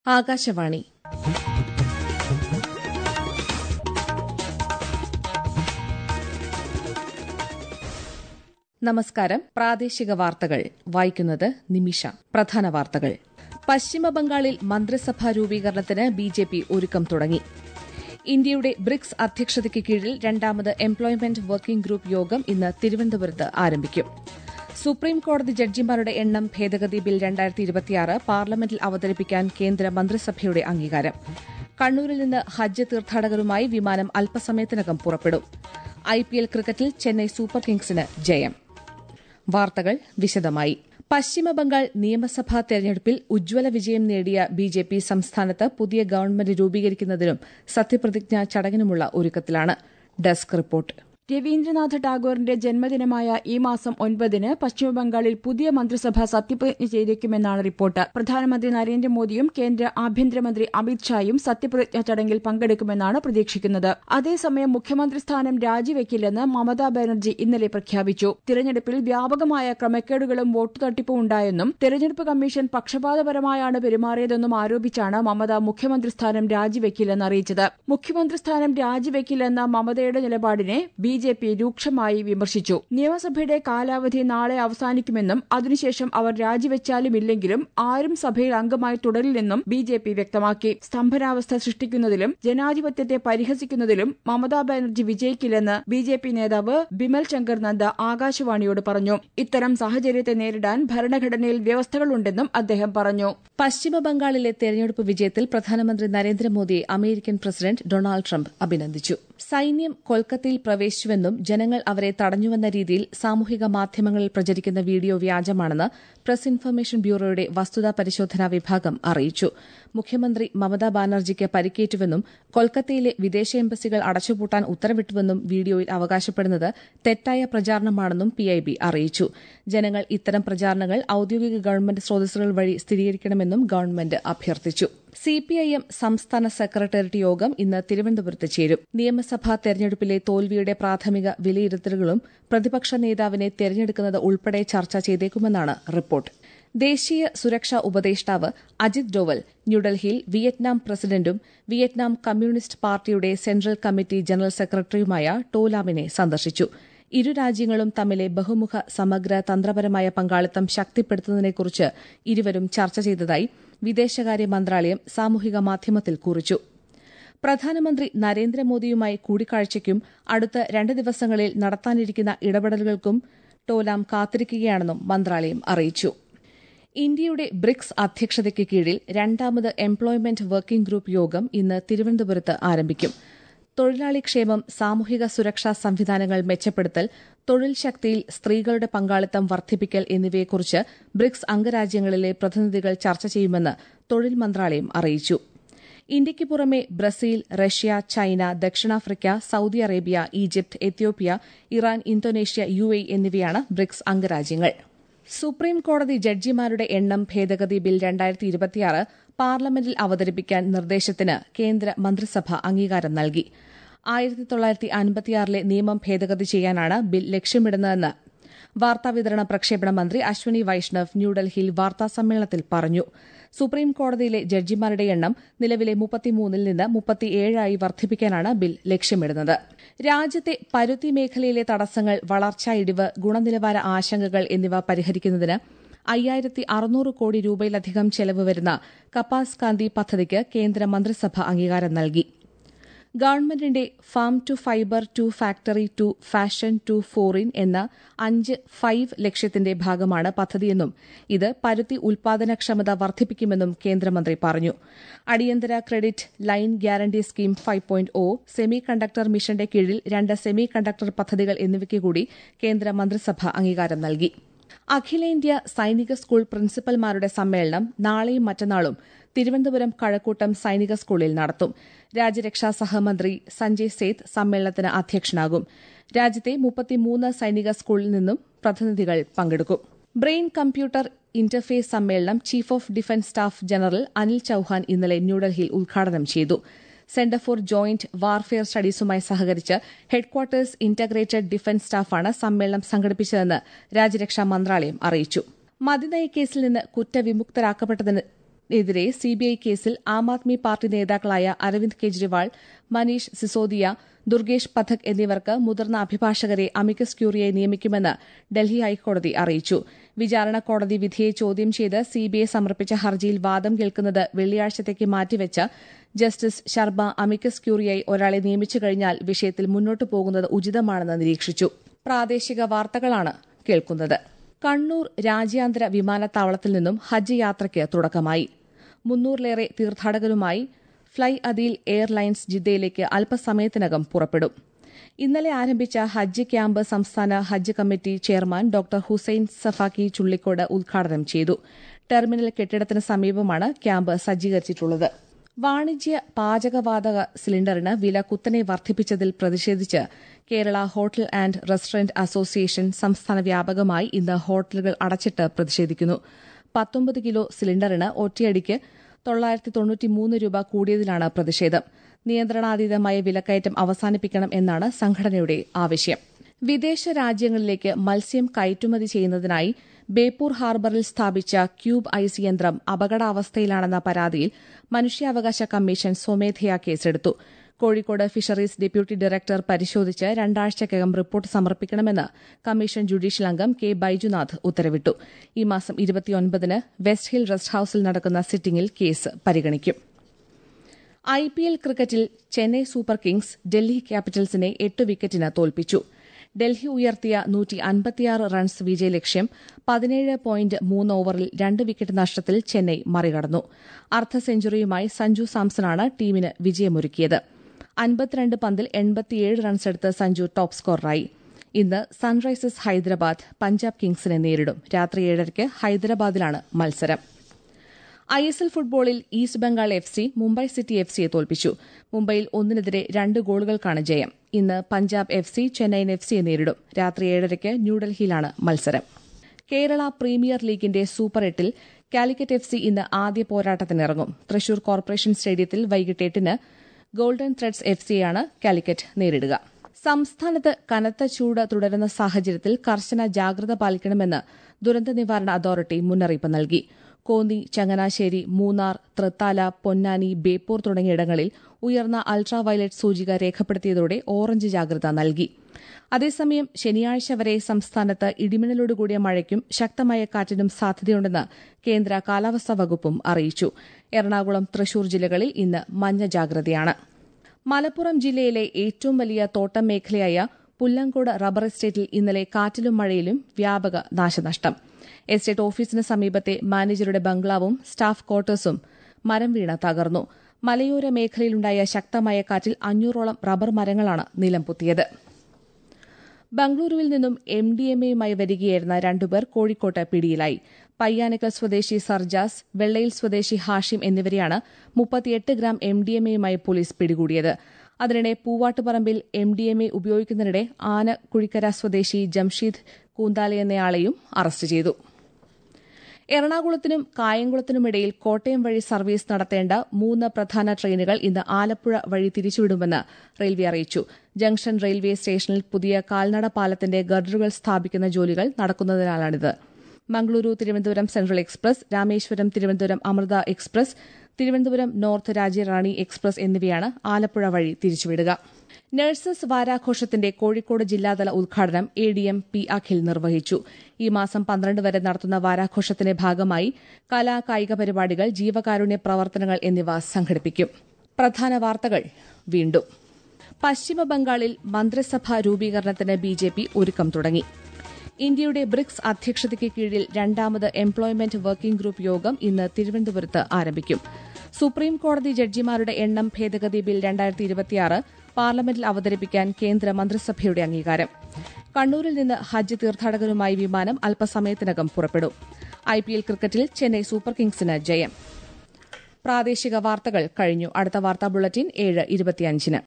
ആകാശവാണി നമസ്കാരം പ്രാദേശിക വാർത്തകൾ വായിക്കുന്നത് നിമിഷ പ്രധാന വാർത്തകൾ പശ്ചിമബംഗാളിൽ മന്ത്രിസഭാ രൂപീകരണത്തിന് ബി ജെ പി ഒരുക്കം തുടങ്ങി ഇന്ത്യയുടെ ബ്രിക്സ് അധ്യക്ഷതയ്ക്ക് കീഴിൽ രണ്ടാമത് എംപ്ലോയ്മെന്റ് വർക്കിംഗ് ഗ്രൂപ്പ് യോഗം ഇന്ന് തിരുവനന്തപുരത്ത് ആരംഭിക്കും സുപ്രീം കോടതി ജഡ്ജിമാരുടെ എണ്ണം ഭേദഗതി ബിൽ രണ്ടായിരത്തി ഇരുപത്തിയാറ് പാർലമെന്റിൽ അവതരിപ്പിക്കാൻ കേന്ദ്ര മന്ത്രിസഭയുടെ അംഗീകാരം കണ്ണൂരിൽ നിന്ന് ഹജ്ജ് തീർത്ഥാടകരുമായി വിമാനം അല്പസമയത്തിനകം പുറപ്പെടും ഐപിഎൽ ക്രിക്കറ്റിൽ ചെന്നൈ സൂപ്പർ കിങ്സിന് ജയം വാർത്തകൾ വിശദമായി പശ്ചിമബംഗാൾ നിയമസഭാ തെരഞ്ഞെടുപ്പിൽ ഉജ്ജ്വല വിജയം നേടിയ ബിജെപി സംസ്ഥാനത്ത് പുതിയ ഗവൺമെന്റ് രൂപീകരിക്കുന്നതിനും സത്യപ്രതിജ്ഞാ ചടങ്ങിനുമുള്ള ഒരുക്കത്തിലാണ് ഡെസ്ക് റിപ്പോർട്ട് രവീന്ദ്രനാഥ ടാഗോറിന്റെ ജന്മദിനമായ ഈ മാസം ഒൻപതിന് പശ്ചിമബംഗാളിൽ പുതിയ മന്ത്രിസഭ സത്യപ്രതിജ്ഞ ചെയ്തേക്കുമെന്നാണ് റിപ്പോർട്ട് പ്രധാനമന്ത്രി നരേന്ദ്രമോദിയും കേന്ദ്ര ആഭ്യന്തരമന്ത്രി അമിത്ഷായും സത്യപ്രതിജ്ഞാ ചടങ്ങിൽ പങ്കെടുക്കുമെന്നാണ് പ്രതീക്ഷിക്കുന്നത് അതേസമയം മുഖ്യമന്ത്രി സ്ഥാനം രാജിവെക്കില്ലെന്ന് മമതാ ബാനർജി ഇന്നലെ പ്രഖ്യാപിച്ചു തിരഞ്ഞെടുപ്പിൽ വ്യാപകമായ ക്രമക്കേടുകളും വോട്ട് തട്ടിപ്പും ഉണ്ടായെന്നും തെരഞ്ഞെടുപ്പ് കമ്മീഷൻ പക്ഷപാതപരമായാണ് പെരുമാറിയതെന്നും ആരോപിച്ചാണ് മമത മുഖ്യമന്ത്രി സ്ഥാനം രാജിവെക്കില്ലെന്ന് അറിയിച്ചത് മുഖ്യമന്ത്രി സ്ഥാനം രാജിവെക്കില്ലെന്ന മമതയുടെ നിലപാടിനെ ബി ജെ പി രൂക്ഷമായി വിമർശിച്ചു നിയമസഭയുടെ കാലാവധി നാളെ അവസാനിക്കുമെന്നും അതിനുശേഷം അവർ രാജിവെച്ചാലും ഇല്ലെങ്കിലും ആരും സഭയിൽ അംഗമായി തുടരില്ലെന്നും ബി ജെ പി വ്യക്തമാക്കി സ്തംഭനാവസ്ഥ സൃഷ്ടിക്കുന്നതിലും ജനാധിപത്യത്തെ പരിഹസിക്കുന്നതിലും മമതാ ബാനർജി വിജയിക്കില്ലെന്ന് ബി ജെ പി നേതാവ് ബിമൽ ശങ്കർ നന്ദ ആകാശവാണിയോട് പറഞ്ഞു ഇത്തരം സാഹചര്യത്തെ നേരിടാൻ ഭരണഘടനയിൽ വ്യവസ്ഥകളുണ്ടെന്നും അദ്ദേഹം പറഞ്ഞു പശ്ചിമബംഗാളിലെ തെരഞ്ഞെടുപ്പ് വിജയത്തിൽ പ്രധാനമന്ത്രി നരേന്ദ്രമോദിയെ അമേരിക്കൻ പ്രസിഡന്റ് ഡൊണാൾഡ് ട്രംപ് അഭിനന്ദിച്ചു സൈന്യം കൊൽക്കത്തയിൽ പ്രവേശിച്ചുവെന്നും ജനങ്ങൾ അവരെ തടഞ്ഞുവെന്ന രീതിയിൽ സാമൂഹിക മാധ്യമങ്ങളിൽ പ്രചരിക്കുന്ന വീഡിയോ വ്യാജമാണെന്ന് പ്രസ് ഇൻഫർമേഷൻ ബ്യൂറോയുടെ വസ്തുതാ പരിശോധനാ വിഭാഗം അറിയിച്ചു മുഖ്യമന്ത്രി മമതാ ബാനർജിക്ക് പരിക്കേറ്റുവെന്നും കൊൽക്കത്തയിലെ വിദേശ എംബസികൾ അടച്ചുപൂട്ടാൻ ഉത്തരവിട്ടുവെന്നും വീഡിയോയിൽ അവകാശപ്പെടുന്നത് തെറ്റായ പ്രചാരണമാണെന്നും പിഐബി അറിയിച്ചു ജനങ്ങൾ ഇത്തരം പ്രചാരണങ്ങൾ ഔദ്യോഗിക ഗവൺമെന്റ് സ്രോതസ്സുകൾ വഴി സ്ഥിരീകരിക്കണമെന്നും ഗവൺമെന്റ് അഭ്യർത്ഥിച്ചു സിപിഐഎം സംസ്ഥാന സെക്രട്ടേറിയറ്റ് യോഗം ഇന്ന് തിരുവനന്തപുരത്ത് ചേരും നിയമസഭാ തെരഞ്ഞെടുപ്പിലെ തോൽവിയുടെ പ്രാഥമിക വിലയിരുത്തലുകളും പ്രതിപക്ഷ നേതാവിനെ തെരഞ്ഞെടുക്കുന്നത് ഉൾപ്പെടെ ചർച്ച ചെയ്തേക്കുമെന്നാണ് റിപ്പോർട്ട് ദേശീയ സുരക്ഷാ ഉപദേഷ്ടാവ് അജിത് ഡോവൽ ന്യൂഡൽഹിയിൽ വിയറ്റ്നാം പ്രസിഡന്റും വിയറ്റ്നാം കമ്മ്യൂണിസ്റ്റ് പാർട്ടിയുടെ സെൻട്രൽ കമ്മിറ്റി ജനറൽ സെക്രട്ടറിയുമായ ടോലാമിനെ സന്ദർശിച്ചു ഇരു രാജ്യങ്ങളും തമ്മിലെ ബഹുമുഖ സമഗ്ര തന്ത്രപരമായ പങ്കാളിത്തം ശക്തിപ്പെടുത്തുന്നതിനെക്കുറിച്ച് ഇരുവരും ചർച്ച ചെയ്തതായി വിദേശകാര്യ മന്ത്രാലയം സാമൂഹിക മാധ്യമത്തിൽ കുറിച്ചു പ്രധാനമന്ത്രി നരേന്ദ്രമോദിയുമായി കൂടിക്കാഴ്ചയ്ക്കും അടുത്ത രണ്ട് ദിവസങ്ങളിൽ നടത്താനിരിക്കുന്ന ഇടപെടലുകൾക്കും ടോലാം കാത്തിരിക്കുകയാണെന്നും മന്ത്രാലയം അറിയിച്ചു ഇന്ത്യയുടെ ബ്രിക്സ് അധ്യക്ഷതയ്ക്ക് കീഴിൽ രണ്ടാമത് എംപ്ലോയ്മെന്റ് വർക്കിംഗ് ഗ്രൂപ്പ് യോഗം ഇന്ന് തിരുവനന്തപുരത്ത് ആരംഭിക്കും തൊഴിലാളി ക്ഷേമം സാമൂഹിക സുരക്ഷാ സംവിധാനങ്ങൾ മെച്ചപ്പെടുത്തൽ തൊഴിൽ ശക്തിയിൽ സ്ത്രീകളുടെ പങ്കാളിത്തം വർദ്ധിപ്പിക്കൽ എന്നിവയെക്കുറിച്ച് ബ്രിക്സ് അംഗരാജ്യങ്ങളിലെ പ്രതിനിധികൾ ചർച്ച ചെയ്യുമെന്ന് തൊഴിൽ മന്ത്രാലയം അറിയിച്ചു ഇന്ത്യയ്ക്ക് പുറമെ ബ്രസീൽ റഷ്യ ചൈന ദക്ഷിണാഫ്രിക്ക Saudi Arabia Egypt Ethiopia Iran Indonesia U A എന്നിവയാണ് ബ്രിക്സ് അംഗരാജ്യങ്ങൾ സുപ്രീം കോടതി ജഡ്ജിമാരുടെ എണ്ണം ഭേദഗതി ബിൽ രണ്ടായിരത്തി ഇരുപത്തിയാറ് പാർലമെന്റിൽ അവതരിപ്പിക്കാൻ നിർദ്ദേശത്തിന് കേന്ദ്ര മന്ത്രിസഭ അംഗീകാരം നൽകി ആയിരത്തി തൊള്ളായിരത്തി അൻപത്തിയാറിലെ നിയമം ഭേദഗതി ചെയ്യാനാണ് ബിൽ ലക്ഷ്യമിടുന്നതെന്ന് വാർത്താവിതരണ പ്രക്ഷേപണ മന്ത്രി അശ്വനി വൈഷ്ണവ് ന്യൂഡൽഹിയിൽ വാർത്താസമ്മേളനത്തിൽ പറഞ്ഞു സുപ്രീം കോടതിയിലെ ജഡ്ജിമാരുടെ എണ്ണം നിലവിലെ മുപ്പത്തിമൂന്നിൽ നിന്ന് മുപ്പത്തിയേഴായി വർദ്ധിപ്പിക്കാനാണ് ബിൽ ലക്ഷ്യമിടുന്നത് രാജ്യത്തെ പരുത്തി മേഖലയിലെ തടസ്സങ്ങൾ വളർച്ചാ ഇടിവ് ഗുണനിലവാര ആശങ്കകൾ എന്നിവ പരിഹരിക്കുന്നതിന് അയ്യായിരത്തി അറുന്നൂറ് കോടി രൂപയിലധികം ചെലവ് വരുന്ന കപ്പാസ് കാന്തി പദ്ധതിക്ക് കേന്ദ്ര മന്ത്രിസഭ അംഗീകാരം നൽകി ഗവൺമെന്റിന്റെ farm to fibre to factory to fashion to foreign എന്ന അഞ്ച് ഫൈവ് ലക്ഷ്യത്തിന്റെ ഭാഗമാണ് പദ്ധതിയെന്നും ഇത് പരുത്തി ഉൽപാദനക്ഷമത വർദ്ധിപ്പിക്കുമെന്നും കേന്ദ്രമന്ത്രി പറഞ്ഞു അടിയന്തര credit line guarantee scheme five point O semiconductor മിഷന്റെ കീഴിൽ രണ്ട് സെമി കണ്ടക്ടർ പദ്ധതികൾ എന്നിവയ്ക്ക് കൂടി കേന്ദ്ര മന്ത്രിസഭ അംഗീകാരം നൽകി അഖിലേന്ത്യാ സൈനിക സ്കൂൾ പ്രിൻസിപ്പൽമാരുടെ സമ്മേളനം നാളെയും മറ്റന്നാളും തിരുവനന്തപുരം കഴക്കൂട്ടം സൈനിക സ്കൂളിൽ നടത്തും രാജ്യരക്ഷാ സഹമന്ത്രി സഞ്ജയ് സേത്ത് സമ്മേളനത്തിന് അധ്യക്ഷനാകും രാജ്യത്തെ മുപ്പത്തിമൂന്ന് സൈനിക സ്കൂളിൽ നിന്നും പ്രതിനിധികൾ പങ്കെടുക്കും ബ്രെയിൻ കമ്പ്യൂട്ടർ ഇന്റർഫേസ് സമ്മേളനം chief of defence staff general Anil Chauhan ഇന്നലെ ന്യൂഡൽഹിയിൽ ഉദ്ഘാടനം ചെയ്തു സെന്റർ ഫോർ ജോയിന്റ് വാർഫെയർ സ്റ്റഡീസുമായി സഹകരിച്ച് ഹെഡ്ക്വാർട്ടേഴ്സ് ഇന്റഗ്രേറ്റഡ് ഡിഫൻസ് സ്റ്റാഫാണ് സമ്മേളനം സംഘടിപ്പിച്ചതെന്ന് രാജ്യരക്ഷാ മന്ത്രാലയം അറിയിച്ചു മദ്യനയക്കേസിൽ നിന്ന് കുറ്റവിമുക്തരാക്കപ്പെട്ടതിന് എതിരെ സിബിഐ കേസിൽ ആം ആദ്മി പാർട്ടി നേതാക്കളായ അരവിന്ദ് കെജ്രിവാൾ മനീഷ് സിസോദിയ ദുർഗേഷ് പഥക് എന്നിവർക്ക് മുതിർന്ന അഭിഭാഷകരെ അമിക്കസ് ക്യൂറിയെ നിയമിക്കുമെന്ന് ഡൽഹി ഹൈക്കോടതി അറിയിച്ചു വിചാരണ കോടതി വിധിയെ ചോദ്യം ചെയ്ത് സിബിഐ സമർപ്പിച്ച ഹർജിയിൽ വാദം കേൾക്കുന്നത് വെള്ളിയാഴ്ചത്തേക്ക് മാറ്റിവെച്ച് ജസ്റ്റിസ് ശർമ്മ അമിക്കസ് ക്യൂറിയായി ഒരാളെ നിയമിച്ചു കഴിഞ്ഞാൽ വിഷയത്തിൽ മുന്നോട്ടു പോകുന്നത് ഉചിതമാണെന്ന് നിരീക്ഷിച്ചു പ്രാദേശിക വാർത്തകളാണ് കേൾക്കുന്നത് കണ്ണൂർ രാജ്യാന്തര വിമാനത്താവളത്തിൽ നിന്നും ഹജ്ജ് യാത്രയ്ക്ക് തുടക്കമായി മുന്നൂറിലേറെ തീർത്ഥാടകരുമായി ഫ്ളൈ അദീൽ എയർലൈൻസ് ജിദ്ദയിലേക്ക് അല്പസമയത്തിനകം പുറപ്പെടും ഇന്നലെ ആരംഭിച്ച ഹജ്ജ് ക്യാമ്പ് സംസ്ഥാന Hajj committee chairman doctor Hussain Safaki Chullikode ഉദ്ഘാടനം ചെയ്തു ടെർമിനൽ കെട്ടിടത്തിന് സമീപമാണ് ക്യാമ്പ് സജ്ജീകരിച്ചിട്ടുള്ളത് വാണിജ്യ പാചകവാതക സിലിണ്ടറിന് വില കുത്തനെ വർദ്ധിപ്പിച്ചതിൽ പ്രതിഷേധിച്ച് Kerala hotel and restaurant association സംസ്ഥാന വ്യാപകമായി ഇന്ന് ഹോട്ടലുകൾ അടച്ചിട്ട് പ്രതിഷേധിക്കുന്നു പത്തൊമ്പത് കിലോ സിലിണ്ടറിന് ഒറ്റയടിക്ക് തൊള്ളായിരത്തി തൊണ്ണൂറ്റിമൂന്ന് രൂപ കൂടിയതിലാണ് പ്രതിഷേധം നിയന്ത്രണാതീതമായ വിലക്കയറ്റം അവസാനിപ്പിക്കണം എന്നാണ് സംഘടനയുടെ ആവശ്യം വിദേശ രാജ്യങ്ങളിലേക്ക് മത്സ്യം കയറ്റുമതി ചെയ്യുന്നതിനായി ബേപ്പൂർ ഹാർബറിൽ സ്ഥാപിച്ച ക്യൂബ് ഐസ് യന്ത്രം അപകടാവസ്ഥയിലാണെന്ന പരാതിയിൽ മനുഷ്യാവകാശ കമ്മീഷൻ സ്വമേധയാ കേസെടുത്തു കോഴിക്കോട് ഫിഷറീസ് ഡെപ്യൂട്ടി ഡയറക്ടർ പരിശോധിച്ച് രണ്ടാഴ്ചക്കകം റിപ്പോർട്ട് സമർപ്പിക്കണമെന്ന് കമ്മീഷൻ ജുഡീഷ്യൽ അംഗം കെ ബൈജുനാഥ് ഉത്തരവിട്ടു ഈ മാസം ഇരുപത്തിയൊൻപതിന് വെസ്റ്റ് ഹിൽ റെസ്റ്റ് ഹൌസിൽ നടക്കുന്ന സിറ്റിംഗിൽ കേസ് പരിഗണിക്കും ഐ പി എൽ ക്രിക്കറ്റിൽ ചെന്നൈ സൂപ്പർ കിങ്സ് ഡൽഹി ക്യാപിറ്റൽസിനെ എട്ട് വിക്കറ്റിന് തോൽപ്പിച്ചു ഡൽഹി ഉയർത്തിയ നൂറ്റി അൻപത്തിയാറ് റൺസ് വിജയലക്ഷ്യം പതിനേഴ് പോയിന്റ് മൂന്ന് ഓവറിൽ രണ്ട് വിക്കറ്റ് നഷ്ടത്തിൽ ചെന്നൈ മറികടന്നു അർദ്ധ സെഞ്ചുറിയുമായി സഞ്ജു സാംസണാണ് ടീമിന് വിജയമൊരുക്കിയത് അൻപത്തിരണ്ട് പന്തിൽ എൺപത്തിയേഴ് റൺസെടുത്ത് സഞ്ജു ടോപ്പ് സ്കോററായി ഇന്ന് സൺറൈസേഴ്സ് ഹൈദരാബാദ് പഞ്ചാബ് കിങ്സിനെ നേരിടും രാത്രി ഏഴരയ്ക്ക് ഹൈദരാബാദിലാണ് മത്സരം ഐ എസ് എൽ ഫുട്ബോളിൽ east Bengal F C Mumbai city F സിയെ തോൽപ്പിച്ചു മുംബൈയിൽ ഒന്നിനെതിരെ രണ്ട് ഗോളുകൾക്കാണ് ജയം ഇന്ന് Punjab F C Chennaiyin F സിയെ നേരിടും രാത്രി ഏഴരയ്ക്ക് ന്യൂഡൽഹിയിലാണ് മത്സരം കേരള പ്രീമിയർ ലീഗിന്റെ സൂപ്പർ എട്ടിൽ കാലിക്കറ്റ് എഫ് സി ഇന്ന് ആദ്യ പോരാട്ടത്തിനിറങ്ങും തൃശൂർ കോർപ്പറേഷൻ സ്റ്റേഡിയത്തിൽ വൈകിട്ട് എട്ടിന് ഗോൾഡൻ ത്രെഡ്സ് എഫ് സിയാണ് കാലിക്കറ്റ് നേരിടുക സംസ്ഥാനത്ത് കനത്ത ചൂട് തുടരുന്ന സാഹചര്യത്തിൽ കർശന ജാഗ്രത പാലിക്കണമെന്ന് ദുരന്ത നിവാരണ അതോറിറ്റി മുന്നറിയിപ്പ് നൽകി കോന്നി ചങ്ങനാശ്ശേരി മൂന്നാർ തൃത്താല പൊന്നാനി ബേപ്പൂർ തുടങ്ങിയിടങ്ങളിൽ ഉയർന്ന അൾട്രാ വയലറ്റ് സൂചിക രേഖപ്പെടുത്തിയതോടെ ഓറഞ്ച് ജാഗ്രത നൽകി അതേസമയം ശനിയാഴ്ച വരെ സംസ്ഥാനത്ത് ഇടിമിന്നലോടുകൂടിയ മഴയ്ക്കും ശക്തമായ കാറ്റിനും സാധ്യതയുണ്ടെന്ന് കേന്ദ്ര കാലാവസ്ഥാ വകുപ്പും അറിയിച്ചു എറണാകുളം തൃശൂർ ജില്ലകളിൽ ഇന്ന് മഞ്ഞ ജാഗ്രതയാണ് മലപ്പുറം ജില്ലയിലെ ഏറ്റവും വലിയ തോട്ടം മേഖലയായ പുല്ലങ്കോട് റബ്ബർ എസ്റ്റേറ്റിൽ ഇന്നലെ കാറ്റിലും മഴയിലും വ്യാപക നാശനഷ്ടം എസ്റ്റേറ്റ് ഓഫീസിന് സമീപത്തെ മാനേജറുടെ ബംഗ്ലാവും സ്റ്റാഫ് ക്വാർട്ടേഴ്സും മരം വീണ് തകർന്നു മലയോര മേഖലയിലുണ്ടായ ശക്തമായ കാറ്റിൽ അഞ്ഞൂറോളം റബ്ബർ മരങ്ങളാണ് നിലംപൊത്തിയത് ബംഗളൂരുവിൽ നിന്നും എം ഡി എം എയുമായി വരികയായിരുന്ന രണ്ടുപേർ കോഴിക്കോട്ട് പിടിയിലായി പയ്യാനക്കൽ സ്വദേശി സർജാസ് വെള്ളയിൽ സ്വദേശി ഹാഷിം എന്നിവരെയാണ് മുപ്പത്തിയെട്ട് ഗ്രാം എം ഡി എം എയുമായി പോലീസ് പിടികൂടിയത് അതിനിടെ പൂവാട്ടുപറമ്പിൽ എം ഡി എം എ ഉപയോഗിക്കുന്നതിനിടെ ആന കുഴിക്കര സ്വദേശി ജംഷീദ് കൂന്താലെ എന്നയാളെയും അറസ്റ്റ് ചെയ്തു എറണാകുളത്തിനും കായംകുളത്തിനുമിടയിൽ കോട്ടയം വഴി സർവീസ് നടത്തേണ്ട മൂന്ന് പ്രധാന ട്രെയിനുകൾ ഇന്ന് ആലപ്പുഴ വഴി തിരിച്ചുവിടുമെന്ന് റെയിൽവേ അറിയിച്ചു ജംഗ്ഷൻ റെയിൽവേ സ്റ്റേഷനിൽ പുതിയ കാൽനട പാലത്തിന്റെ ഗർഡറുകൾ സ്ഥാപിക്കുന്ന ജോലികൾ നടക്കുന്നതിനാലാണിത് Mangaluru Thiruvananthapuram central express Rameswaram Thiruvananthapuram Amrita express Thiruvananthapuram north Rajyarani express എന്നിവയാണ് ആലപ്പുഴ വഴി തിരിച്ചുവിടുക നഴ്സസ് വാരാഘോഷത്തിന്റെ കോഴിക്കോട് ജില്ലാതല ഉദ്ഘാടനം A D M P Akhil നിർവഹിച്ചു ഈ മാസം പന്ത്രണ്ട് വരെ നടത്തുന്ന വാരാഘോഷത്തിന്റെ ഭാഗമായി കലാ കായിക പരിപാടികൾ ജീവകാരുണ്യ പ്രവർത്തനങ്ങൾ എന്നിവ സംഘടിപ്പിക്കും പ്രധാന വാർത്തകൾ വീണ്ടും പശ്ചിമബംഗാളിൽ മന്ത്രിസഭാ രൂപീകരണത്തിന് ബി ജെ പി ഒരുക്കം തുടങ്ങി ഇന്ത്യയുടെ ബ്രിക്സ് അധ്യക്ഷതയ്ക്ക് കീഴിൽ രണ്ടാമത് എംപ്ലോയ്മെന്റ് വർക്കിംഗ് ഗ്രൂപ്പ് യോഗം ഇന്ന് തിരുവനന്തപുരത്ത് ആരംഭിക്കും സുപ്രീം കോടതി ജഡ്ജിമാരുടെ എണ്ണം ഭേദഗതി ബിൽ രണ്ടായിരത്തി ഇരുപത്തിയാറ് പാർലമെന്റിൽ അവതരിപ്പിക്കാൻ കേന്ദ്ര മന്ത്രിസഭയുടെ അംഗീകാരം കണ്ണൂരിൽ നിന്ന് ഹജ്ജ് തീർത്ഥാടകരുമായി വിമാനം അല്പസമയത്തിനകം പുറപ്പെടും ഐപിഎൽ ക്രിക്കറ്റിൽ ചെന്നൈ സൂപ്പർ കിങ്സിന് ജയം പ്രാദേശിക വാർത്തകൾ കഴിഞ്ഞു അടുത്ത വാർത്താ ബുള്ളറ്റിൻ ഏഴ് ഇരുപത്തിയഞ്ചിന്